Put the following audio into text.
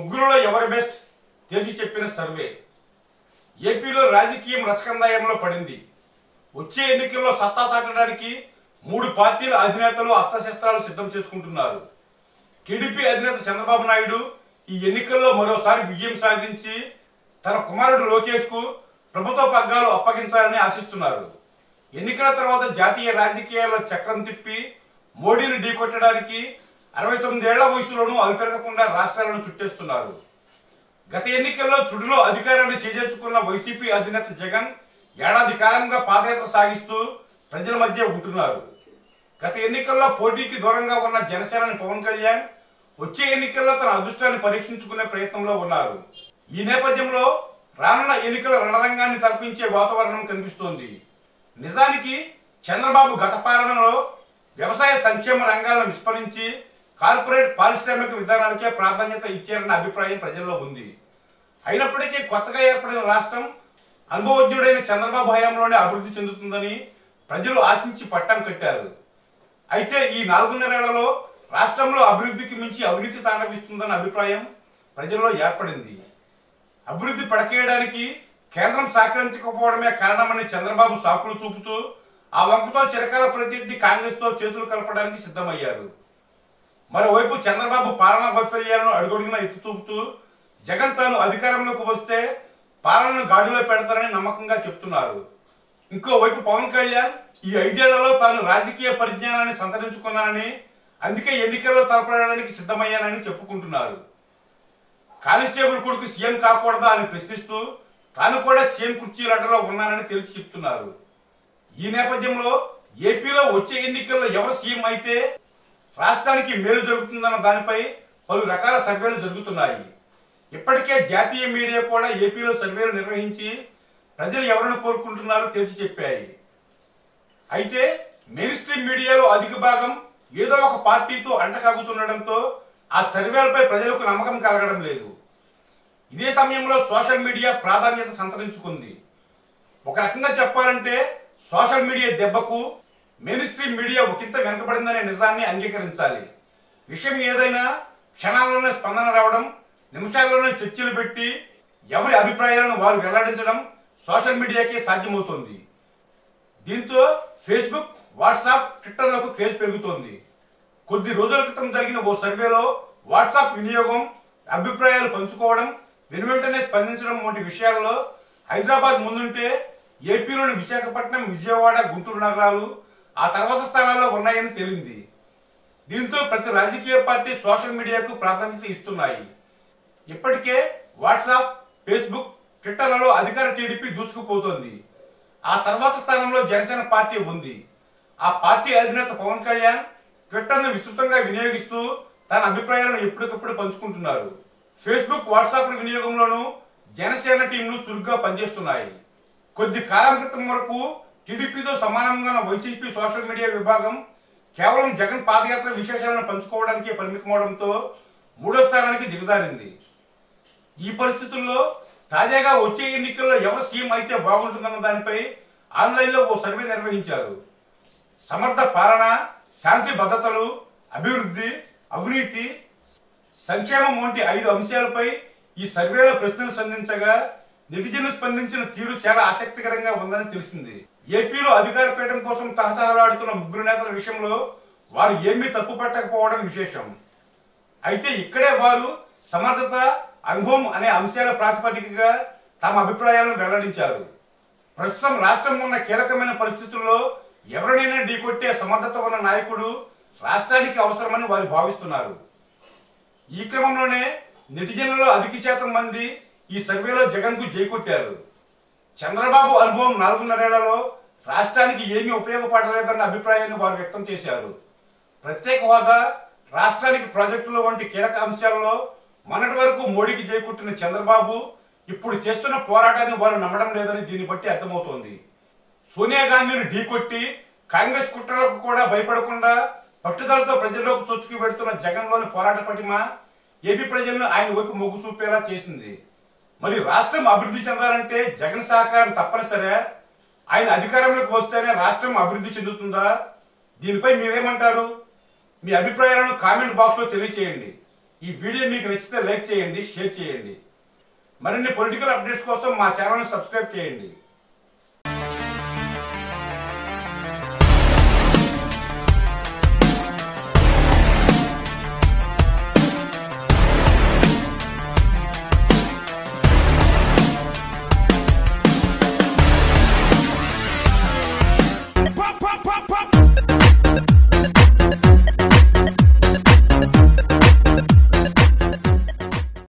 ముగ్గురులో ఎవరి బెస్ట్ తేల్చి చెప్పిన సర్వే ఏపీలో రాజకీయం రసకందాయంలో పడింది వచ్చే ఎన్నికల్లో సత్తా చాటడానికి మూడు పార్టీల అధినేతలు అస్త్రశస్త్రాలు సిద్ధం చేసుకుంటున్నారు టీడీపీ అధినేత చంద్రబాబు నాయుడు ఈ ఎన్నికల్లో మరోసారి విజయం సాధించి తన కుమారుడు లోకేష్ కు ప్రభుత్వ పగ్గాలు అప్పగించాలని ఆశిస్తున్నారు ఎన్నికల తర్వాత జాతీయ రాజకీయాల్లో చక్రం తిప్పి మోడీని ఢీకొట్టడానికి అరవై తొమ్మిదేళ్ల వయసులోనూ అలుపెరగకుండా రాష్ట్రాలను చుట్టేస్తున్నారు గత ఎన్నికల్లో తుడిలో అధికారాన్ని చేజేర్చుకున్న వైసీపీ అధినేత జగన్ ఏడాది కాలంగా పాదయాత్ర సాగిస్తూ ప్రజల మధ్య ఉంటున్నారు గత ఎన్నికల్లో పోటీకి దూరంగా ఉన్న జనసేనాని పవన్ కళ్యాణ్ వచ్చే ఎన్నికల్లో తన అదృష్టాన్ని పరీక్షించుకునే ప్రయత్నంలో ఉన్నారు ఈ నేపథ్యంలో రానున్న ఎన్నికల రణరంగాన్ని తలపించే వాతావరణం కనిపిస్తోంది నిజానికి చంద్రబాబు గత పాలనలో వ్యవసాయ సంక్షేమ రంగాలను విస్మరించి కార్పొరేట్ పారిశ్రామిక విధానాలకే ప్రాధాన్యత ఇచ్చారన్న అభిప్రాయం ప్రజల్లో ఉంది అయినప్పటికీ కొత్తగా ఏర్పడిన రాష్ట్రం అనుభవజ్ఞుడైన చంద్రబాబు హయాంలోనే అభివృద్ధి చెందుతుందని ప్రజలు ఆశించి పట్టం కట్టారు అయితే ఈ నాలుగున్నరేళ్లలో రాష్ట్రంలో అభివృద్ధికి మించి అవినీతి తాండవిస్తుందన్న అభిప్రాయం ప్రజల్లో ఏర్పడింది అభివృద్ధి పడకేయడానికి కేంద్రం సహకరించకపోవడమే కారణమని చంద్రబాబు సాకులు చూపుతూ ఆ వంకతో చిరకాల ప్రత్యర్థి కాంగ్రెస్ తో చేతులు కలపడానికి సిద్ధమయ్యారు మరోవైపు చంద్రబాబు పాలనా వైఫల్యాలను అడుగడుగునా ఎత్తి చూపుతూ జగన్ తాను అధికారంలోకి వస్తే పాలనను గాడిలో పెడతారని నమ్మకంగా చెప్తున్నారు ఇంకోవైపు పవన్ కళ్యాణ్ ఈ ఐదేళ్లలో తాను రాజకీయ పరిజ్ఞానాన్ని సంతరించుకున్నానని అందుకే ఎన్నికల్లో తలపడడానికి సిద్ధమయ్యానని చెప్పుకుంటున్నారు కానిస్టేబుల్ కొడుకు సీఎం కాకూడదా అని ప్రశ్నిస్తూ తాను కూడా సీఎం కుర్చీలాటలో ఉన్నానని తెలిసి చెప్తున్నారు ఈ నేపథ్యంలో ఏపీలో వచ్చే ఎన్నికల్లో ఎవరు సీఎం అయితే రాష్ట్రానికి మేలు జరుగుతుందన్న దానిపై పలు రకాల సర్వేలు జరుగుతున్నాయి ఇప్పటికే జాతీయ మీడియా కూడా ఏపీలో సర్వేలు నిర్వహించి ప్రజలు ఎవరిని కోరుకుంటున్నారో తెలిసి చెప్పాయి అయితే మెయిన్ స్ట్రీమ్ మీడియాలో అధిక భాగం ఏదో ఒక పార్టీతో అంటకాగుతుండడంతో ఆ సర్వేలపై ప్రజలకు నమ్మకం కలగడం లేదు ఇదే సమయంలో సోషల్ మీడియా ప్రాధాన్యత సంతరించుకుంది ఒక రకంగా చెప్పాలంటే సోషల్ మీడియా దెబ్బకు మెయిన్ స్ట్రీమ్ మీడియా ఒకంత వెనకబడిందనే నిజాన్ని అంగీకరించాలి విషయం ఏదైనా క్షణాల్లోనే స్పందన రావడం నిమిషాల్లోనే చర్చలు పెట్టి ఎవరి అభిప్రాయాలను వారు వెల్లడించడం సోషల్ మీడియాకే సాధ్యమవుతుంది దీంతో ఫేస్బుక్ వాట్సాప్ ట్విట్టర్లకు క్రేజ్ పెరుగుతోంది కొద్ది రోజుల క్రితం జరిగిన ఓ సర్వేలో వాట్సాప్ వినియోగం అభిప్రాయాలు పంచుకోవడం వెనువెంటనే స్పందించడం వంటి విషయాల్లో హైదరాబాద్ ముందుంటే ఏపీలోని విశాఖపట్నం విజయవాడ గుంటూరు నగరాలు ఆ తర్వాత స్థానాల్లో ఉన్నాయని తేలింది దీంతో ప్రతి రాజకీయ పార్టీ సోషల్ మీడియాకు ప్రాధాన్యత ఇస్తున్నాయి ఇప్పటికే వాట్సాప్ ఫేస్బుక్ ట్విట్టర్లలో అధికార టీడీపీ దూసుకుపోతోంది ఆ తర్వాత స్థానంలో జనసేన పార్టీ ఉంది ఆ పార్టీ అధినేత పవన్ కళ్యాణ్ ట్విట్టర్ను విస్తృతంగా వినియోగిస్తూ తన అభిప్రాయాలను ఎప్పటికప్పుడు పంచుకుంటున్నారు ఫేస్బుక్ వాట్సాప్ వినియోగంలోనూ జనసేన టీంలు చురుగ్గా పనిచేస్తున్నాయి కొద్ది కాలం క్రితం వరకు టీడీపీతో సమానంగా ఉన్న వైసీపీ సోషల్ మీడియా విభాగం కేవలం జగన్ పాదయాత్ర విశేషాలను పంచుకోవడానికే పరిమితమవడంతో మూడో స్థానానికి దిగజారింది ఈ పరిస్థితుల్లో తాజాగా వచ్చే ఎన్నికల్లో ఎవరు సీఎం అయితే బాగుంటుందన్న దానిపై ఆన్లైన్లో ఓ సర్వే నిర్వహించారు సమర్థ పాలన శాంతి భద్రతలు అభివృద్ధి అవినీతి సంక్షేమం వంటి ఐదు అంశాలపై ఈ సర్వేలో ప్రశ్నలు సంధించగా నెటిజన్లు స్పందించిన తీరు చాలా ఆసక్తికరంగా ఉందని తెలిసింది ఏపీలో అధికార పీఠం కోసం తహతహలాడుతున్న ముగ్గురు నేతల విషయంలో వారు ఏమీ తప్పు పట్టకపోవడం విశేషం అయితే ఇక్కడే వారు సమర్థత అనుభవం అనే అంశాల ప్రాతిపదికగా తమ అభిప్రాయాలను వెల్లడించారు ప్రస్తుతం రాష్ట్రం ఉన్న కీలకమైన పరిస్థితుల్లో ఎవరినైనా ఢీకొట్టే సమర్థత ఉన్న నాయకుడు రాష్ట్రానికి అవసరమని వారు భావిస్తున్నారు ఈ క్రమంలోనే నెటిజన్లలో అధిక శాతం మంది ఈ సర్వేలో జగన్ కు జైకొట్టారు చంద్రబాబు అనుభవం నాలుగున్నరేళ్లలో రాష్ట్రానికి ఏమీ ఉపయోగపడలేదన్న అభిప్రాయాన్ని వారు వ్యక్తం చేశారు ప్రత్యేక హోదా రాష్ట్రానికి ప్రాజెక్టులు వంటి కీలక అంశాల్లో మొన్నటి వరకు మోడీకి జైకొట్టిన చంద్రబాబు ఇప్పుడు చేస్తున్న పోరాటాన్ని వారు నమ్మడం లేదని దీన్ని బట్టి అర్థమవుతోంది సోనియా గాంధీని ఢీకొట్టి కాంగ్రెస్ కుట్రలకు కూడా భయపడకుండా పట్టుదలతో ప్రజల్లోకి చొచ్చుకు పెడుతున్న జగన్లోని పోరాట పటిమ ఏపీ ప్రజలను ఆయన వైపు మొగ్గు చూపేలా చేసింది మరి రాష్ట్రం అభివృద్ధి చెందాలంటే జగన్ సహకారం తప్పనిసరే ఆయన అధికారంలోకి వస్తేనే రాష్ట్రం అభివృద్ధి చెందుతుందా దీనిపై మీరేమంటారు మీ అభిప్రాయాలను కామెంట్ బాక్స్లో తెలియచేయండి ఈ వీడియో మీకు నచ్చితే లైక్ చేయండి షేర్ చేయండి మరిన్ని పొలిటికల్ అప్డేట్స్ కోసం మా ఛానల్ని సబ్స్క్రైబ్ చేయండి